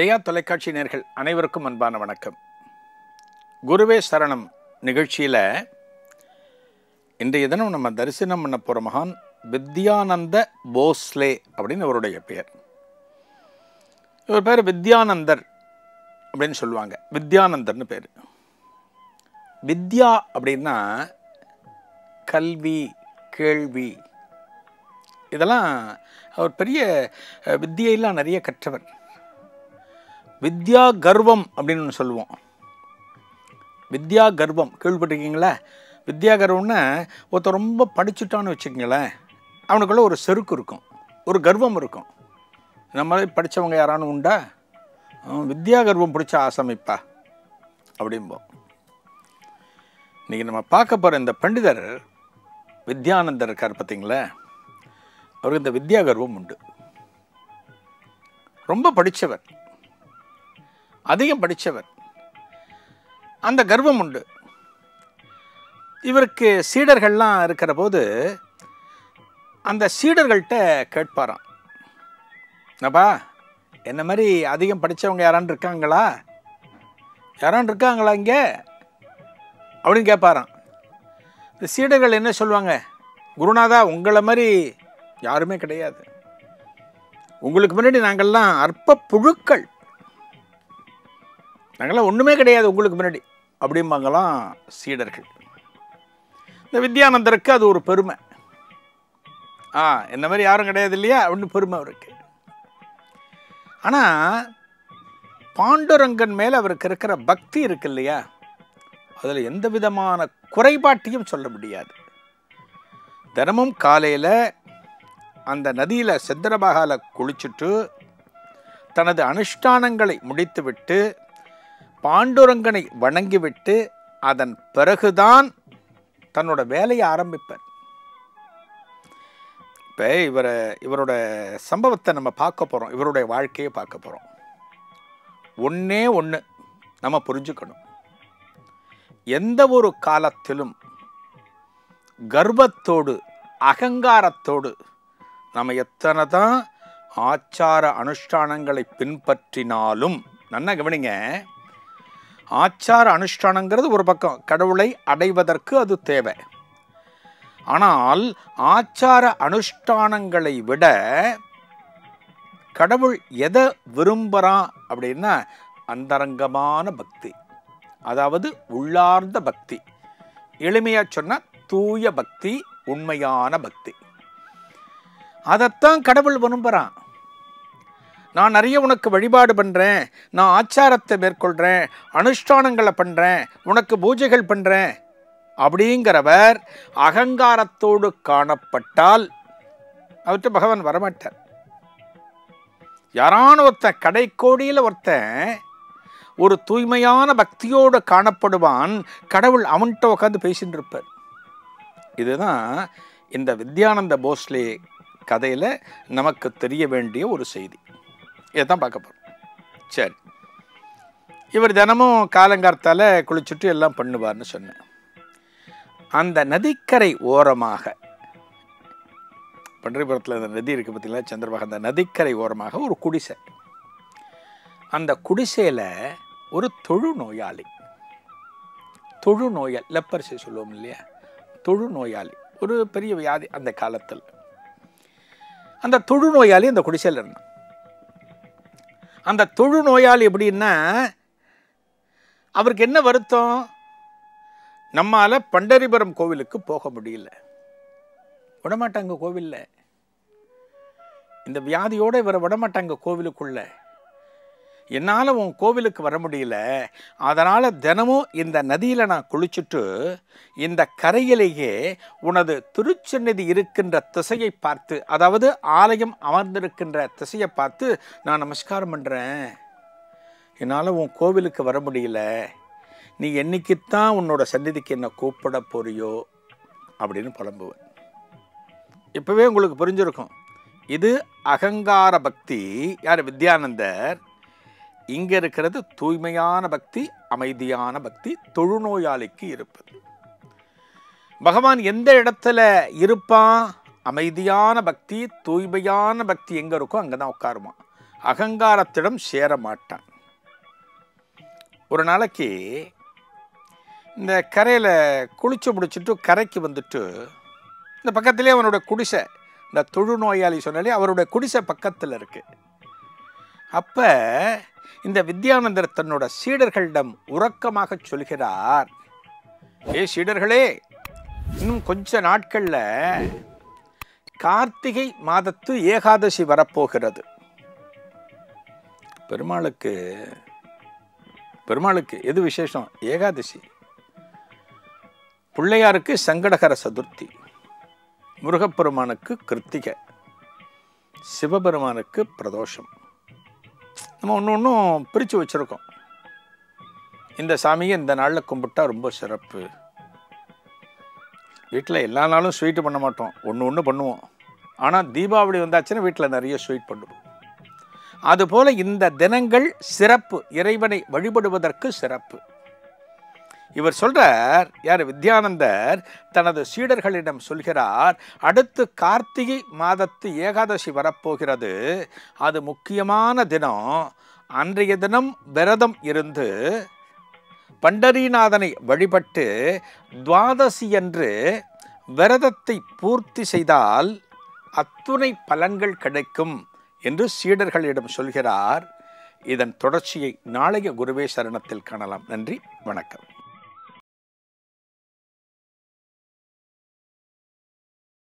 ஜெயா தொலைக்காட்சி நேர்கள் அனைவருக்கும் அன்பான வணக்கம் குருவே சரணம் நிகழ்ச்சியில் இன்றைய தினம் நம்ம தரிசனம் பண்ண போகிற மகான் வித்யானந்த போஸ்லே அப்படின்னு இவருடைய பெயர் இவர் பேர் வித்யானந்தர் அப்படின்னு சொல்லுவாங்க வித்யானந்தர்னு பேர் வித்யா அப்படின்னா கல்வி கேள்வி இதெல்லாம் அவர் பெரிய அஹ், வித்தியையெல்லாம் நிறைய கற்றவர் வித்யா கர்வம் அப்படின்னு ஒன்று சொல்லுவோம் வித்யா கர்வம் கேள்விப்பட்டிருக்கீங்களா வித்யா கர்வம்னா ஒருத்தர் ரொம்ப படிச்சுட்டான்னு வச்சுக்கங்களேன் அவனுக்குள்ள ஒரு செருக்கு இருக்கும் ஒரு கர்வம் இருக்கும் இந்த மாதிரி படித்தவங்க யாரானு உண்டா அவன் வித்யா கர்வம் பிடிச்ச ஆசமிப்பா அப்படிம்போம் இன்றைக்கி நம்ம பார்க்க போகிற இந்த பண்டிதர் வித்யானந்தர் இருக்கார் பார்த்தீங்களா அவருக்கு இந்த வித்யா கர்வம் உண்டு ரொம்ப படித்தவர் அதிகம் படித்தவர் அந்த கர்வம் உண்டு இவருக்கு சீடர்கள்லாம் இருக்கிற போது அந்த சீடர்கள்ட்ட கேட்பாராம் என்னப்பா என்ன மாதிரி அதிகம் படித்தவங்க யாரான்னு இருக்காங்களா யாரான்னு இருக்காங்களா இங்கே அப்படின்னு கேட்பாராம் இந்த சீடர்கள் என்ன சொல்லுவாங்க குருநாதா உங்களை மாதிரி யாருமே கிடையாது உங்களுக்கு முன்னாடி நாங்கள்லாம் அற்ப புழுக்கள் நாங்கள்லாம் ஒன்றுமே கிடையாது உங்களுக்கு முன்னாடி அப்படிம்பாங்களாம் சீடர்கள் இந்த வித்யானந்தருக்கு அது ஒரு பெருமை ஆ என்ன மாதிரி யாரும் கிடையாது இல்லையா அப்படின்னு பெருமை அவருக்கு ஆனால் பாண்டுரங்கன் மேலே அவருக்கு இருக்கிற பக்தி இருக்கு இல்லையா அதில் எந்த விதமான குறைபாட்டையும் சொல்ல முடியாது தினமும் காலையில் அந்த நதியில் சித்திரபாகால குளிச்சுட்டு தனது அனுஷ்டானங்களை முடித்துவிட்டு பாண்டுரங்கனை வணங்கிவிட்டு அதன் பிறகுதான் தன்னோட வேலையை ஆரம்பிப்பார் இப்போ இவரை இவரோட சம்பவத்தை நம்ம பார்க்க போகிறோம் இவருடைய வாழ்க்கையை பார்க்க போகிறோம் ஒன்றே ஒன்று நம்ம புரிஞ்சுக்கணும் எந்த ஒரு காலத்திலும் கர்வத்தோடு அகங்காரத்தோடு நம்ம எத்தனை தான் ஆச்சார அனுஷ்டானங்களை பின்பற்றினாலும் நன்னா கவனிங்க ஆச்சார அனுஷ்டானங்கிறது ஒரு பக்கம் கடவுளை அடைவதற்கு அது தேவை ஆனால் ஆச்சார அனுஷ்டானங்களை விட கடவுள் எதை விரும்புகிறான் அப்படின்னா அந்தரங்கமான பக்தி அதாவது உள்ளார்ந்த பக்தி எளிமையாக சொன்னால் தூய பக்தி உண்மையான பக்தி அதைத்தான் கடவுள் விரும்புகிறான் நான் நிறைய உனக்கு வழிபாடு பண்ணுறேன் நான் ஆச்சாரத்தை மேற்கொள்கிறேன் அனுஷ்டானங்களை பண்ணுறேன் உனக்கு பூஜைகள் பண்ணுறேன் அப்படிங்கிறவர் அகங்காரத்தோடு காணப்பட்டால் அவர்கிட்ட பகவான் வரமாட்டார் யாரான ஒருத்தன் கடைக்கோடியில் ஒருத்தன் ஒரு தூய்மையான பக்தியோடு காணப்படுவான் கடவுள் அவன்கிட்ட உட்காந்து பேசிட்டு இருப்பார் இதுதான் இந்த வித்யானந்த போஸ்லே கதையில் நமக்கு தெரிய வேண்டிய ஒரு செய்தி இதை தான் பார்க்க போகிறோம் சரி இவர் தினமும் காலங்கார்த்தால குளிச்சுட்டு எல்லாம் பண்ணுவார்னு சொன்னேன் அந்த நதிக்கரை ஓரமாக பன்றிபுரத்தில் அந்த நதி இருக்குது பார்த்தீங்களா சந்திரபாக அந்த நதிக்கரை ஓரமாக ஒரு குடிசை அந்த குடிசையில் ஒரு தொழு நோயாளி தொழு நோயாளி லெப்பர்சி சொல்லுவோம் இல்லையா தொழு நோயாளி ஒரு பெரிய வியாதி அந்த காலத்தில் அந்த தொழு நோயாளி அந்த குடிசையில் இருந்தான் அந்த தொழு நோயாளி எப்படின்னா அவருக்கு என்ன வருத்தம் நம்மால் பண்டரிபுரம் கோவிலுக்கு போக முடியல விடமாட்டாங்க கோவிலில் இந்த வியாதியோடு இவரை விடமாட்டாங்க கோவிலுக்குள்ள என்னால் உன் கோவிலுக்கு வர முடியல அதனால் தினமும் இந்த நதியில் நான் குளிச்சுட்டு இந்த கரையிலேயே உனது திருச்சந்நிதி இருக்கின்ற திசையை பார்த்து அதாவது ஆலயம் அமர்ந்திருக்கின்ற திசையை பார்த்து நான் நமஸ்காரம் பண்ணுறேன் என்னால் உன் கோவிலுக்கு வர முடியல நீ என்னைக்குத்தான் உன்னோட சந்நிதிக்கு என்ன கூப்பிட போறியோ அப்படின்னு புலம்புவேன் இப்போவே உங்களுக்கு புரிஞ்சிருக்கும் இது அகங்கார பக்தி யார் வித்யானந்தர் இங்கே இருக்கிறது தூய்மையான பக்தி அமைதியான பக்தி தொழுநோயாளிக்கு இருப்பது பகவான் எந்த இடத்துல இருப்பான் அமைதியான பக்தி தூய்மையான பக்தி எங்கே இருக்கோ அங்கே தான் உட்காருமா அகங்காரத்திடம் சேர மாட்டான் ஒரு நாளைக்கு இந்த கரையில் குளிச்சு முடிச்சுட்டு கரைக்கு வந்துட்டு இந்த பக்கத்திலே அவனோட குடிசை இந்த தொழுநோயாளி சொன்னாலே அவருடைய குடிசை பக்கத்தில் இருக்கு அப்போ இந்த வித்யானந்தர் தன்னோட சீடர்களிடம் உறக்கமாக சொல்கிறார் ஏ சீடர்களே இன்னும் கொஞ்ச நாட்களில் கார்த்திகை மாதத்து ஏகாதசி வரப்போகிறது பெருமாளுக்கு பெருமாளுக்கு எது விசேஷம் ஏகாதசி பிள்ளையாருக்கு சங்கடகர சதுர்த்தி முருகப்பெருமானுக்கு கிருத்திகை சிவபெருமானுக்கு பிரதோஷம் நம்ம ஒன்று ஒன்றும் பிரித்து வச்சுருக்கோம் இந்த சாமியை இந்த நாளில் கும்பிட்டா ரொம்ப சிறப்பு வீட்டில் எல்லா நாளும் ஸ்வீட்டு பண்ண மாட்டோம் ஒன்று ஒன்று பண்ணுவோம் ஆனால் தீபாவளி வந்தாச்சுன்னா வீட்டில் நிறைய ஸ்வீட் பண்ணுவோம் அதுபோல இந்த தினங்கள் சிறப்பு இறைவனை வழிபடுவதற்கு சிறப்பு இவர் சொல்றார் யார் வித்யானந்தர் தனது சீடர்களிடம் சொல்கிறார் அடுத்து கார்த்திகை மாதத்து ஏகாதசி வரப்போகிறது அது முக்கியமான தினம் அன்றைய தினம் விரதம் இருந்து பண்டரிநாதனை வழிபட்டு துவாதசி அன்று விரதத்தை பூர்த்தி செய்தால் அத்துணை பலன்கள் கிடைக்கும் என்று சீடர்களிடம் சொல்கிறார் இதன் தொடர்ச்சியை நாளைய குருவே சரணத்தில் காணலாம் நன்றி வணக்கம்